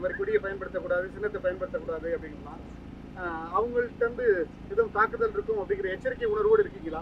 மாதிரி கொடியை பயன்படுத்தக்கூடாது சின்னத்தை பயன்படுத்தக்கூடாது அப்படிங்கலாம் ஆஹ் அவங்கள்ட்ட இருந்து எதுவும் தாக்குதல் இருக்கும் அப்படிங்கிற எச்சரிக்கை உணர்வோடு இருக்கீங்களா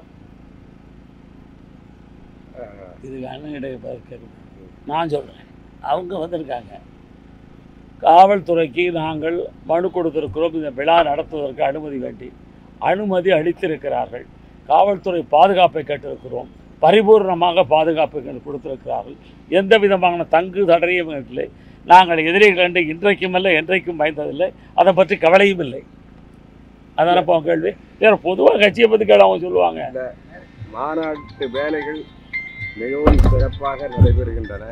இதுக்கு அண்ணனிடைய கேட்கணும் நான் சொல்கிறேன் அவங்க வந்திருக்காங்க காவல்துறைக்கு நாங்கள் மனு கொடுத்திருக்கிறோம் இந்த விழா நடத்துவதற்கு அனுமதி வேண்டி அனுமதி அளித்திருக்கிறார்கள் காவல்துறை பாதுகாப்பை கேட்டிருக்கிறோம் பரிபூர்ணமாக பாதுகாப்பு எங்களுக்கு கொடுத்திருக்கிறார்கள் எந்த விதமான தங்கு தடையும் இல்லை நாங்கள் எதிரிகள் கண்டு இன்றைக்கும் இல்லை என்றைக்கும் பயந்ததில்லை அதை பற்றி கவலையும் இல்லை அதான இப்போ கேள்வி வேறு பொதுவாக கட்சியை பற்றி கேள்வி அவங்க சொல்லுவாங்க மாநாட்டு வேலைகள் மிகவும் சிறப்பாக நடைபெறுகின்றன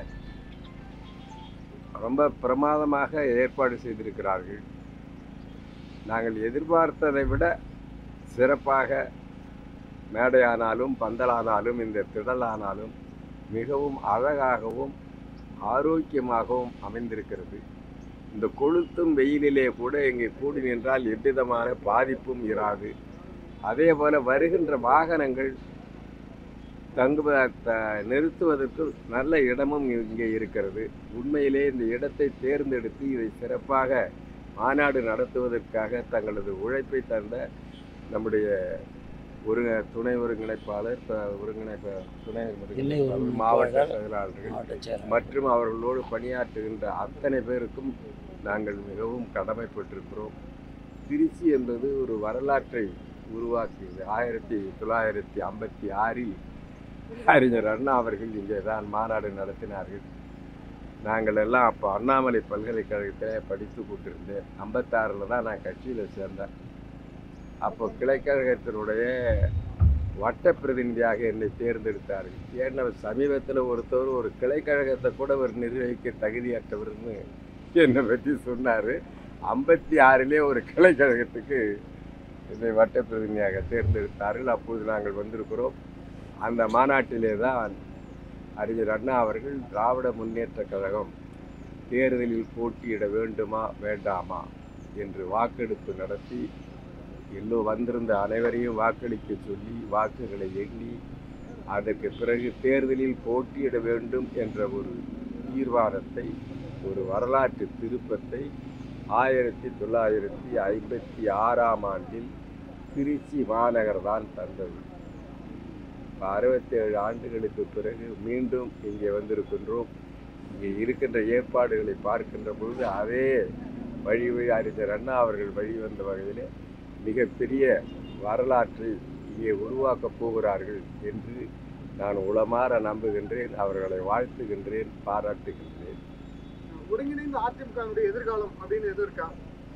ரொம்ப பிரமாதமாக ஏற்பாடு செய்திருக்கிறார்கள் நாங்கள் எதிர்பார்த்ததை விட சிறப்பாக மேடையானாலும் பந்தலானாலும் இந்த திடலானாலும் மிகவும் அழகாகவும் ஆரோக்கியமாகவும் அமைந்திருக்கிறது இந்த கொளுத்தும் வெயிலிலே கூட இங்கே கூடி நின்றால் எவ்விதமான பாதிப்பும் இராது அதே போல வருகின்ற வாகனங்கள் தங்கு த- நிறுத்துவதற்கு நல்ல இடமும் இங்கே இருக்கிறது உண்மையிலே இந்த இடத்தை தேர்ந்தெடுத்து இதை சிறப்பாக மாநாடு நடத்துவதற்காக தங்களது உழைப்பை தந்த நம்முடைய ஒருங்க துணை ஒருங்கிணைப்பாளர் த- ஒருங்கிணைப்ப துணை ஒருங்கிணைப்பாளர் மாவட்ட ஒருங்கிணைப்பாளர், செயலாளர்கள் மாவட்ட செயலாளர் மற்றும் அவர்களோடு பணியாற்றுகின்ற அத்தனை பேருக்கும் நாங்கள் மிகவும் கடமைப்பட்டிருக்கிறோம் திருச்சி என்பது ஒரு வரலாற்றை உருவாக்கியது ஆயிரத்தி தொள்ளாயிரத்தி ஐம்பத்தி ஆறில் அறிஞர் அண்ணா அவர்கள் இங்கே தான் மாநாடு நடத்தினார்கள் நாங்கள் எல்லாம் அப்போ அண்ணாமலை பல்கலைக்கழகத்தில் படித்து கொண்டிருந்தேன் ஐம்பத்தாறில் தான் நான் கட்சியில் சேர்ந்தேன் அப்போ கிளைக்கழகத்தினுடைய வட்ட பிரதிநிதியாக என்னை தேர்ந்தெடுத்தார்கள் ஏன்னா சமீபத்தில் ஒருத்தர் ஒரு கிளைக்கழகத்தை கூட ஒரு நிர்வகிக்க தகுதியற்றவர்னு என்னை பற்றி சொன்னார் ஐம்பத்தி ஆறிலே ஒரு கிளைக்கழகத்துக்கு என்னை வட்ட பிரதிநிதியாக தேர்ந்தெடுத்தார்கள் அப்போது நாங்கள் வந்திருக்கிறோம் அந்த மாநாட்டிலே தான் அறிஞர் அண்ணா அவர்கள் திராவிட முன்னேற்ற கழகம் தேர்தலில் போட்டியிட வேண்டுமா வேண்டாமா என்று வாக்கெடுப்பு நடத்தி எல்லோ வந்திருந்த அனைவரையும் வாக்களிக்க சொல்லி வாக்குகளை எண்ணி அதற்கு பிறகு தேர்தலில் போட்டியிட வேண்டும் என்ற ஒரு தீர்மானத்தை ஒரு வரலாற்று திருப்பத்தை ஆயிரத்தி தொள்ளாயிரத்தி ஐம்பத்தி ஆறாம் ஆண்டில் திருச்சி மாநகர் தான் தந்தது அறுபத்தேழு ஆண்டுகளுக்கு பிறகு மீண்டும் இங்கே வந்திருக்கின்றோம் இங்கே இருக்கின்ற ஏற்பாடுகளை பார்க்கின்ற பொழுது அதே வழி வழி அறிஞர் அண்ணா அவர்கள் வழி வந்த வகையிலே மிகப்பெரிய வரலாற்றை இங்கே உருவாக்கப் போகிறார்கள் என்று நான் உளமாற நம்புகின்றேன் அவர்களை வாழ்த்துகின்றேன் பாராட்டுகின்றேன் ஒருங்கிணைந்த அதிமுகவுடைய எதிர்காலம் அப்படின்னு எதுவும் இருக்கா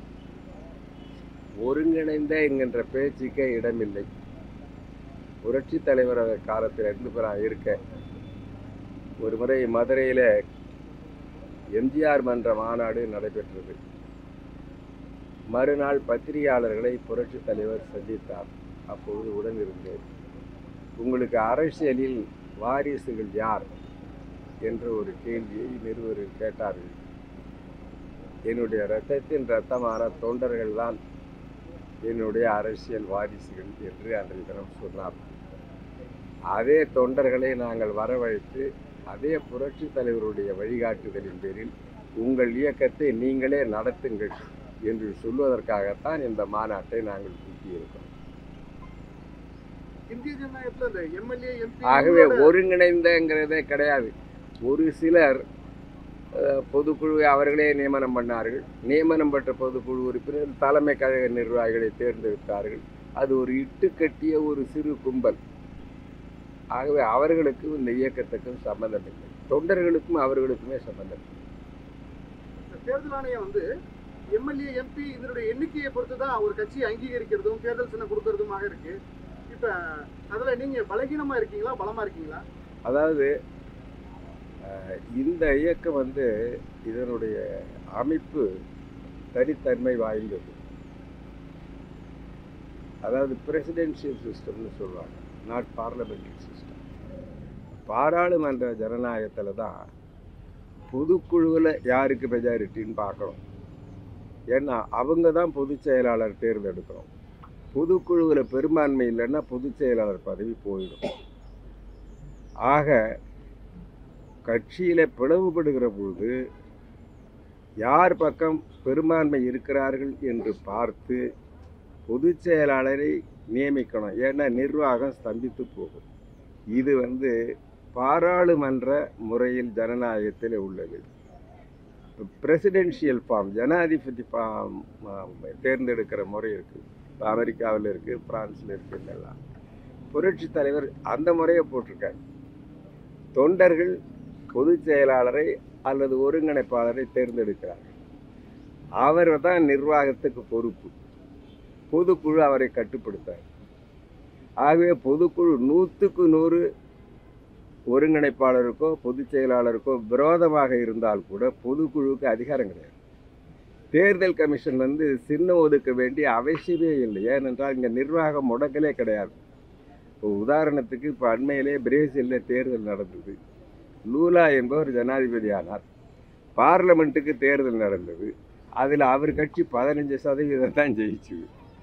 ஒருங்கிணைந்த என்கின்ற பேச்சுக்கே இடமில்லை புரட்சி தலைவர் காலத்தில் இருந்து இப்ப நான் இருக்கேன் ஒரு முறை மதுரையில் எம்ஜிஆர் மன்ற மாநாடு நடைபெற்றது மறுநாள் பத்திரிகையாளர்களை புரட்சி தலைவர் சந்தித்தார் அப்பொழுது உடன் இருந்தேன் உங்களுக்கு அரசியலில் வாரிசுகள் யார் என்ற ஒரு கேள்வியை நிருபர்கள் கேட்டார்கள் என்னுடைய இரத்தத்தின் இரத்தமான தொண்டர்கள் தான் என்னுடைய அரசியல் வாரிசுகள் என்று அன்றைய தினம் சொன்னார் அதே தொண்டர்களை நாங்கள் வரவழைத்து அதே புரட்சி தலைவருடைய வழிகாட்டுதலின் பேரில் உங்கள் இயக்கத்தை நீங்களே நடத்துங்கள் என்று சொல்வதற்காகத்தான் இந்த மாநாட்டை நாங்கள் கூட்டியிருக்கிறோம் இந்திய ஜனநாயகத்துல இந்த எம்எல்ஏ எம்பி ஆகவே ஒருங்கிணைந்தங்கிறதே கிடையாது ஒரு சிலர் அஹ், பொதுக்குழுவை அவர்களே நியமனம் பண்ணார்கள் நியமனம் பெற்ற பொதுக்குழு உறுப்பினர் தலைமை கழக நிர்வாகிகளை தேர்ந்தெடுத்தார்கள் அது ஒரு இட்டுக்கட்டிய ஒரு சிறு கும்பல் ஆகவே அவர்களுக்கும் இந்த இயக்கத்துக்கும் சம்பந்தம் இல்லை தொண்டர்களுக்கும் அவர்களுக்குமே சம்பந்தம் இல்லை இந்த தேர்தல் ஆணையம் வந்து எம்எல்ஏ எம்பி இதனுடைய எண்ணிக்கையை பொறுத்து தான் ஒரு கட்சியை அங்கீகரிக்கிறதும் தேர்தல் சின்னம் கொடுக்கறதுமாக இருக்கு இப்ப அதுல நீங்க பலகீனமா இருக்கீங்களா பலமா இருக்கீங்களா அதாவது அஹ், இந்த இயக்கம் வந்து இதனுடைய அமைப்பு தனித்தன்மை வாய்ந்தது அதாவது பிரசிடென்ஷியல் சிஸ்டம்னு சொல்லுவாங்க நாட் பார்லமெண்டரி சிஸ்டம் பாராளுமன்ற ஜனநாயகத்தில் தான் பொதுக்குழுவில் யாருக்கு மெஜாரிட்டின்னு பார்க்கணும் ஏன்னா அவங்க தான் பொதுச் செயலாளர் தேர்ந்தெடுக்கிறோம் பொதுக்குழுவில் பெரும்பான்மை இல்லைன்னா பொதுச் செயலாளர் பதவி போயிடும் ஆக கட்சியில் பிளவுபடுகிற பொழுது யார் பக்கம் பெரும்பான்மை இருக்கிறார்கள் என்று பார்த்து பொதுச் செயலாளரை நியமிக்கணும் ஏன்னா நிர்வாகம் ஸ்தம்பித்து போகும் இது வந்து பாராளுமன்ற முறையில் ஜனநாயகத்தில் உள்ளது பிரசிடென்ஷியல் ஃபார்ம் ஜனாதிபதி ஃபார்ம் தேர்ந்தெடுக்கிற முறை இருக்குது இப்போ அமெரிக்காவில் இருக்குது பிரான்ஸில் இருக்குது எல்லாம் புரட்சி தலைவர் அந்த முறையை போட்டிருக்காரு தொண்டர்கள் பொதுச் செயலாளரை அல்லது ஒருங்கிணைப்பாளரை தேர்ந்தெடுக்கிறார்கள் அவர் தான் நிர்வாகத்துக்கு பொறுப்பு பொதுக்குழு அவரை கட்டுப்படுத்தார் ஆகவே பொதுக்குழு நூற்றுக்கு நூறு ஒருங்கிணைப்பாளருக்கோ பொதுச் செயலாளருக்கோ விரோதமாக இருந்தால் கூட பொதுக்குழுவுக்கு அதிகாரம் கிடையாது தேர்தல் கமிஷன் வந்து சின்னம் ஒதுக்க வேண்டிய அவசியமே இல்லை ஏனென்றால் இங்கே நிர்வாகம் முடக்கலே கிடையாது இப்போ உதாரணத்துக்கு இப்போ அண்மையிலே பிரேசிலில் தேர்தல் நடந்தது லூலா என்பவர் ஜனாதிபதி ஆனார் பார்லமெண்ட்டுக்கு தேர்தல் நடந்தது அதில் அவர் கட்சி பதினஞ்சு சதவீதம் தான் ஜெயிச்சு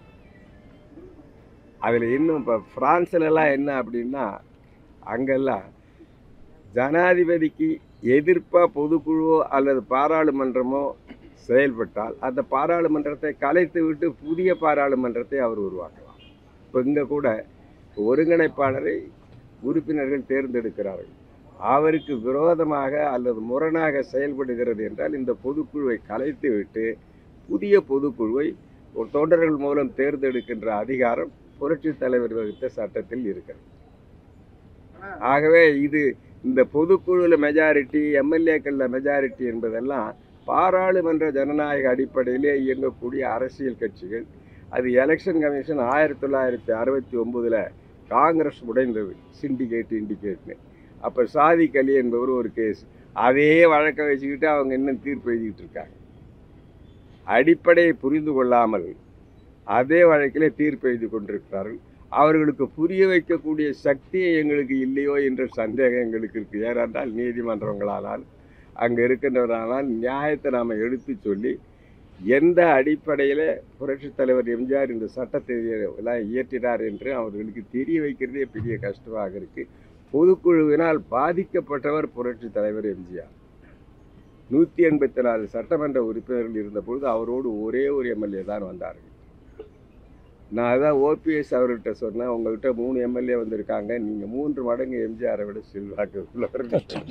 அதில் இன்னும் இப்போ ஃப்ரான்ஸ்லலாம் என்ன அப்படின்னா அங்கெல்லாம் ஜனாதிபதிக்கு எதிர்ப்பாக பொதுக்குழுவோ அல்லது பாராளுமன்றமோ செயல்பட்டால் அந்த பாராளுமன்றத்தை கலைத்து விட்டு புதிய பாராளுமன்றத்தை அவர் உருவாக்கலாம் இப்போ இங்கே கூட ஒருங்கிணைப்பாளரை உறுப்பினர்கள் தேர்ந்தெடுக்கிறார்கள் அவருக்கு விரோதமாக அல்லது முரணாக செயல்படுகிறது என்றால் இந்த பொதுக்குழுவை கலைத்து விட்டு புதிய பொதுக்குழுவை ஒரு தொண்டர்கள் மூலம் தேர்ந்தெடுக்கின்ற அதிகாரம் புரட்சித் தலைவர் வகுத்த சட்டத்தில் இருக்கிறது ஆகவே இது இந்த பொதுக்குழுவில் மெஜாரிட்டி எம்எல்ஏக்களில் மெஜாரிட்டி என்பதெல்லாம் பாராளுமன்ற ஜனநாயக அடிப்படையிலே இயங்கக்கூடிய அரசியல் கட்சிகள் அது எலெக்ஷன் கமிஷன் ஆயிரத்தி தொள்ளாயிரத்தி அறுபத்தி ஒம்போதில் காங்கிரஸ் உடைந்தது சிண்டிகேட் இண்டிகேட்னு அப்போ சாதிக் அலி என்பவர் ஒரு கேஸ் அதே வழக்கை வச்சுக்கிட்டு அவங்க இன்னும் தீர்ப்பு எழுதிக்கிட்டு இருக்காங்க அடிப்படையை புரிந்து கொள்ளாமல் அதே வழக்கிலே தீர்ப்பு எழுதி கொண்டிருக்கிறார்கள் அவர்களுக்கு புரிய வைக்கக்கூடிய சக்தி எங்களுக்கு இல்லையோ என்ற சந்தேகம் எங்களுக்கு இருக்குது ஏனென்றால் நீதிமன்றங்களானால் அங்கே இருக்கின்றவரானால் நியாயத்தை நாம் எடுத்து சொல்லி எந்த அடிப்படையில் புரட்சித் தலைவர் எம்ஜிஆர் இந்த சட்டத்தை எல்லாம் இயற்றினார் என்று அவர்களுக்கு தெரிய வைக்கிறதே பெரிய கஷ்டமாக இருக்குது பொதுக்குழுவினால் பாதிக்கப்பட்டவர் புரட்சித் தலைவர் எம்ஜிஆர் நூற்றி எண்பத்தி நாலு சட்டமன்ற உறுப்பினர்கள் இருந்தபொழுது அவரோடு ஒரே ஒரு எம்எல்ஏ தான் வந்தார்கள் நான் அதான் ஓபிஎஸ் அவர்கிட்ட சொன்னேன் உங்கள்கிட்ட மூணு எம்எல்ஏ வந்திருக்காங்க நீங்கள் மூன்று மடங்கு எம்ஜிஆரை விட செல்வாக்கு உள்ளவர்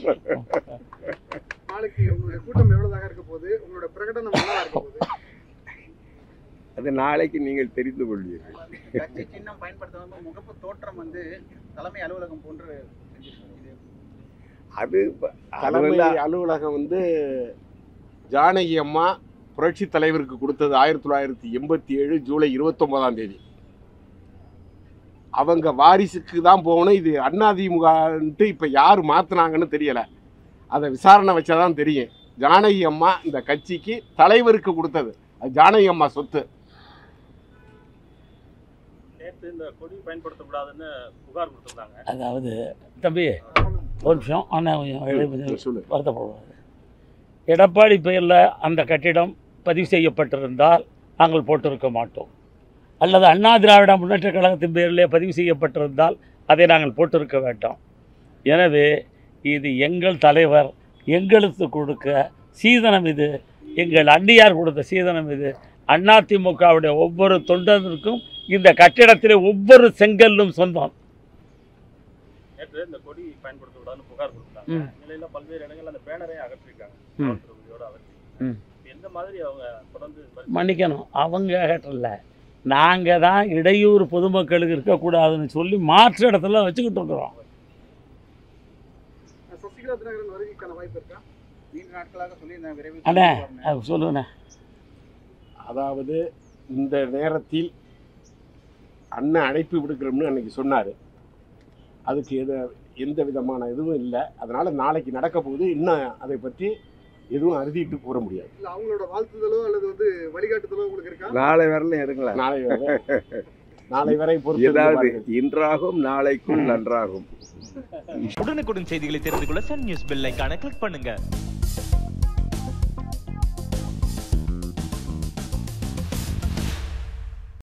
நாளைக்கு உங்களுடைய கூட்டம் எவ்வளவுதாக இருக்க போகுது உங்களோட பிரகடனம் என்னவா இருக்க போகுது அது நாளைக்கு நீங்கள் தெரிந்து கொள்வீர்கள் கட்சி சின்னம் பயன்படுத்தாம முகப்பு தோற்றம் வந்து தலைமை அலுவலகம் போன்று இது அது ப- அது தலைமை வந்து அலுவலகம் வந்து ஜானகி அம்மா புரட்சி தலைவருக்கு கொடுத்தது ஆயிரத்தி தொள்ளாயிரத்தி எண்பத்தி ஏழு ஜூலை இருபத்தொன்பதாம் தேதி அவங்க வாரிசுக்கு தான் போகணும் இது அதிமுகன்ட்டு இப்போ யார் மாற்றினாங்கன்னு தெரியலை அதை விசாரணை வச்சாதான் தெரியும் ஜானகி அம்மா இந்த கட்சிக்கு தலைவருக்கு கொடுத்தது அது ஜானகி அம்மா சொத்து நேற்று இந்த கொடி பயன்படுத்தக்கூடாதுன்னு புகார் கொடுத்துருந்தாங்க அதாவது தம்பி ஒரு நிமிஷம் ஆனால் கொஞ்சம் வெளியே கொஞ்சம் சொல்லு வருத்தப்படுவார் எடப்பாடி பெயரில் அந்த கட்டிடம் பதிவு செய்யப்பட்டிருந்தால் நாங்கள் போட்டிருக்க மாட்டோம் அல்லது அண்ணா திராவிட முன்னேற்ற கழகத்தின் பேரிலே பதிவு செய்யப்பட்டிருந்தால் அதை நாங்கள் போட்டிருக்க வேண்டாம் எனவே இது எங்கள் தலைவர் எங்களுக்கு கொடுக்க சீதனம் இது எங்கள் அண்ணியார் கொடுத்த சீதனம் இது அதிமுகவுடைய ஒவ்வொரு தொண்டருக்கும் இந்த கட்டிடத்திலே ஒவ்வொரு செங்கல்லும் சொந்தம் நேற்று இந்த கொடி பயன்படுத்தக்கூடாதுன்னு புகார் கொடுத்துருந்தாங்க ம். நிலையில பல்வேறு இடங்கள்ல அந்த பேனரையும் அகற்றிருக்காங்க ம். காவல்துறை உதவியோட அகற்றி ம். எந்த மாதிரி அவங்க தொடர்ந்து பரிசீலனை மன்னிக்கணும் அவங்க அகற்றல நாங்கள் தான் இடையூறு பொதுமக்களுக்கு இருக்கக்கூடாதுன்னு சொல்லி மாற்று இடத்துல வச்சுக்கிட்டு இருக்கிறோம் சசிகலா தினகரன் வருகைக்கான வாய்ப்பு இருக்கா நீண்ட நாட்களாக சொல்லியிருந்தேன் விரைவில் அண்ணே. கொண்டு வரேன்னு. அது சொல்லுண்ணே அதாவது இந்த நேரத்தில் அண்ணன் அழைப்பு விடுக்கிறோம்னு அன்னைக்கு சொன்னார் அதுக்கு எது எந்த விதமான இதுவும் இல்லை அதனால் நாளைக்கு நடக்க போகுது இன்னும் அதை பற்றி எதுவும் அறுதிட்டு கூற முடியாது இல்ல அவங்களோட வாழ்த்துதலோ அல்லது வந்து வழிகாட்டுதலோ உங்களுக்கு இருக்கா நாளை வரலாம் எடுங்களேன் நாளை வரை நாளை வரை பொறுத்து ஏதாவது பாருங்கள். இன்றாகும் நாளைக்குள் நன்றாகும் உடனுக்குடன் செய்திகளை தெரிந்து கொள்ள சன் நியூஸ் பெல் ஐகானை கிளிக் பண்ணுங்க